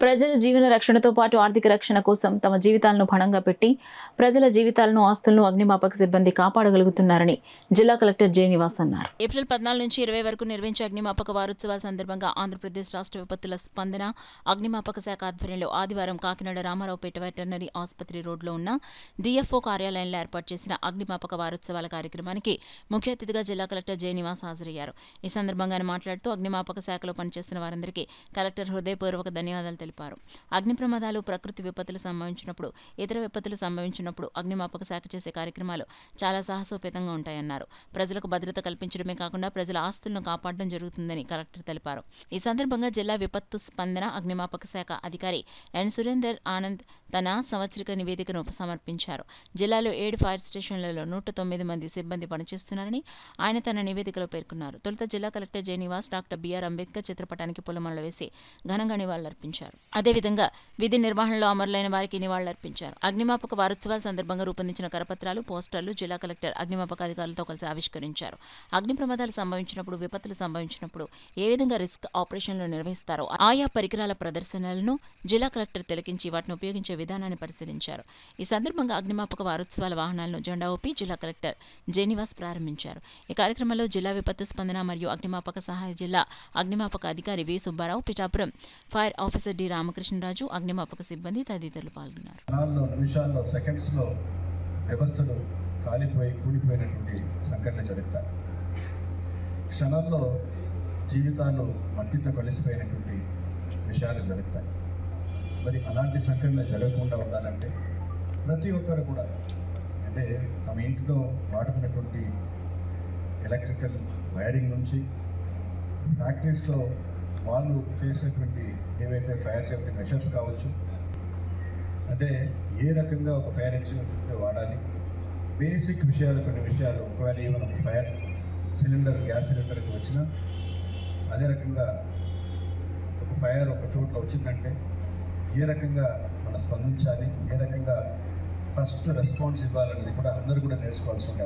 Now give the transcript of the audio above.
ప్రజల జీవన రక్షణతో పాటు ఆర్థిక రక్షణ కోసం తమ జీవితాలను పణంగా పెట్టి ప్రజల జీవితాలను ఆస్తులను అగ్నిమాపక సిబ్బంది కాపాడగలుగుతున్నారని జిల్లా కలెక్టర్ జె నివాస్ అన్నారు ఏప్రిల్ పద్నాలుగు నుంచి ఇరవై వరకు నిర్వహించే అగ్నిమాపక వారోత్సవాల సందర్భంగా ఆంధ్రప్రదేశ్ రాష్ట్ర విపత్తుల స్పందన అగ్నిమాపక శాఖ ఆధ్వర్యంలో ఆదివారం కాకినాడ రామారావుపేట వెటర్నరీ ఆసుపత్రి రోడ్లో ఉన్న డిఎఫ్ఓ కార్యాలయంలో ఏర్పాటు చేసిన అగ్నిమాపక వారోత్సవాల కార్యక్రమానికి ముఖ్య అతిథిగా జిల్లా కలెక్టర్ జె నివాస్ హాజరయ్యారు ఈ సందర్భంగా ఆయన మాట్లాడుతూ అగ్నిమాపక శాఖలో పనిచేస్తున్న వారందరికీ కలెక్టర్ హృదయపూర్వక ధన్యవాదాలు తెలిపారు అగ్ని ప్రమాదాలు ప్రకృతి విపత్తులు సంభవించినప్పుడు ఇతర విపత్తులు సంభవించినప్పుడు అగ్నిమాపక శాఖ చేసే కార్యక్రమాలు చాలా సాహసోపేతంగా ఉంటాయన్నారు ప్రజలకు భద్రత కల్పించడమే కాకుండా ప్రజల ఆస్తులను కాపాడడం జరుగుతుందని కలెక్టర్ తెలిపారు ఈ సందర్భంగా జిల్లా విపత్తు స్పందన అగ్నిమాపక శాఖ అధికారి ఎన్ సురేందర్ ఆనంద్ తన సంవత్సరిక నివేదికను సమర్పించారు జిల్లాలో ఏడు ఫైర్ స్టేషన్లలో నూట తొమ్మిది మంది సిబ్బంది పనిచేస్తున్నారని ఆయన తన నివేదికలో పేర్కొన్నారు తొలుత జిల్లా collector J Nivas doctor BR Ambedkar చిత్రపటానికి పూలమాలలు వేసి ఘనంగా నివాళులర్పించారు అదేవిధంగా విధి నిర్వహణలో అమరులైన వారికి నివాళులర్పించారు అగ్నిమాపక వారోత్సవాల సందర్భంగా రూపొందించిన కరపత్రాలు పోస్టర్లు జిల్లా కలెక్టర్ అగ్నిమాపక అధికారులతో కలిసి ఆవిష్కరించారు అగ్ని ప్రమాదాలు సంభవించినప్పుడు విపత్తులు సంభవించినప్పుడు ఏ విధంగా రిస్క్ ఆపరేషన్లు నిర్వహిస్తారో ఆయా పరికరాల ప్రదర్శనలను జిల్లా కలెక్టర్ తిలకించి వాటిని ఉపయోగించే విధానాన్ని పరిశీలించారు ఈ సందర్భంగా అగ్నిమాపక వారోత్సవాల వాహనాలను జెండా ఊపి జిల్లా కలెక్టర్ జెనివాస్ ప్రారంభించారు ఈ కార్యక్రమంలో జిల్లా విపత్తు స్పందన మరియు అగ్నిమాపక సహాయ జిల్లా అగ్నిమాపక అధికారి V Subbarao Pithapuram fire officer D Ramakrishnaraju అగ్నిమాపక సిబ్బంది తదితరులు పాల్గొన్నారు క్షణాల్లో నిమిషాల్లో సెకండ్స్లో వ్యవస్థలు కాలిపోయి కూలిపోయినటువంటి సంఘటనలు జరుగుతాయి క్షణాల్లో జీవితాలు మట్టితో కలిసిపోయినటువంటి విషయాలు జరుగుతాయి మరి అలాంటి సంఘటనలు జరగకుండా ఉండాలంటే ప్రతి ఒక్కరు కూడా అంటే తమ ఇంటిలో వాడుతున్నటువంటి ఎలక్ట్రికల్ వైరింగ్ నుంచి ఫ్యాక్టరీస్లో వాళ్ళు చేసేటువంటి ఏవైతే ఫైర్ సేఫ్టీ మెషర్స్ కావచ్చు అంటే ఏ రకంగా ఒక ఫైర్ ఎక్స్టింగ్విషర్ వాడాలి బేసిక్ విషయాలు కొన్ని విషయాలు ఒకవేళ ఏమైనా ఒక ఫైర్ సిలిండర్ గ్యాస్ సిలిండర్కి వచ్చినా అదే రకంగా ఒక ఫైర్ ఒక చోట్ల వచ్చిందంటే ఏ రకంగా మనం స్పందించాలి ఏ రకంగా ఫస్ట్ రెస్పాన్స్ ఇవ్వాలనేది కూడా అందరూ కూడా నేర్చుకోవాల్సి ఉంటుంది